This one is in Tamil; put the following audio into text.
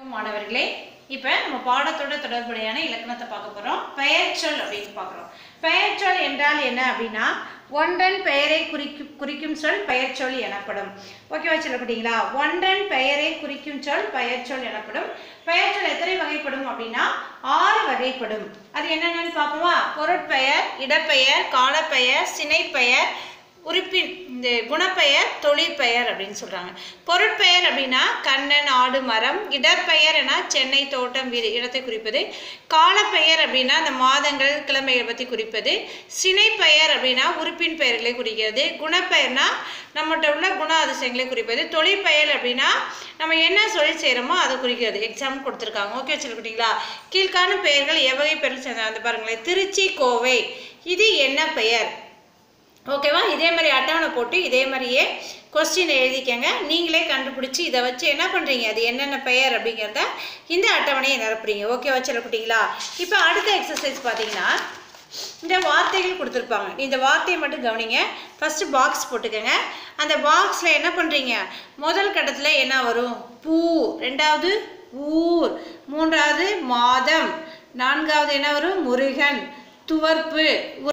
மாணவர்களே இப்போ நம்ம பாடத்தோட தொடர்புடையான இலக்கணத்தை பார்க்க போகிறோம் பெயர்ச்சொல் அப்படின்னு பார்க்குறோம் பெயர்ச்சொல் என்றால் என்ன அப்படின்னா ஒன்றன் பெயரை குறிக்கும் குறிக்கும் சொல் பெயர்ச்சொல் எனப்படும் ஓகேவா சொல்லப்பட்டீங்களா ஒன்றன் பெயரை குறிக்கும் சொல் பெயர்ச்சொல் எனப்படும் பெயர்ச்சொல் எத்தனை வகைப்படும் அப்படின்னா ஆறு வகைப்படும் அது என்னென்னு பார்ப்போமா பொருட்பெயர் இடப்பெயர் காலப்பெயர் சினைப்பெயர் உறுப்பின் இந்த குணப்பெயர் தொழிற்பெயர் அப்படின்னு சொல்கிறாங்க பொருட்பெயர் அப்படின்னா கண்ணன் ஆடு மரம் இடப்பெயர் என சென்னை தோட்டம் வீடு இடத்தை குறிப்பது காலப்பெயர் அப்படின்னா அந்த மாதங்கள் கிழமைகள் பற்றி குறிப்பது சினைப்பெயர் அப்படின்னா உறுப்பின் பெயர்களை குறிக்கிறது குணப்பெயர்னா நம்மகிட்ட உள்ள குண அதிசயங்களை குறிப்பது தொழிற்பெயர் அப்படின்னா நம்ம என்ன தொழில் செய்கிறோமோ அதை குறிக்கிறது எக்ஸாம் கொடுத்துருக்காங்க ஓகே சொல்லிக்கிட்டீங்களா கீழ்காணும் பெயர்கள் எவ்வகை பெயர்கள் சேர்ந்த அந்த பாருங்களேன் திருச்சி கோவை இது என்ன பெயர் ஓகேவா இதே மாதிரி அட்டவணை போட்டு இதே மாதிரியே கொஸ்டின் எழுதிக்கங்க நீங்களே கண்டுபிடிச்சி இதை வச்சு என்ன பண்ணுறீங்க அது என்னென்ன பெயர் அப்படிங்கிறத இந்த அட்டவணையை நிரப்புறீங்க ஓகேவா சொல்லப்பட்டீங்களா இப்போ அடுத்த எக்ஸசைஸ் பார்த்தீங்கன்னா இந்த வார்த்தைகள் கொடுத்துருப்பாங்க இந்த வார்த்தையை மட்டும் கவனிங்க ஃபஸ்ட்டு பாக்ஸ் போட்டுக்கோங்க அந்த பாக்ஸில் என்ன பண்ணுறீங்க முதல் கட்டத்தில் என்ன வரும் பூ ரெண்டாவது ஊர் மூன்றாவது மாதம் நான்காவது என்ன வரும் முருகன் துவர்ப்பு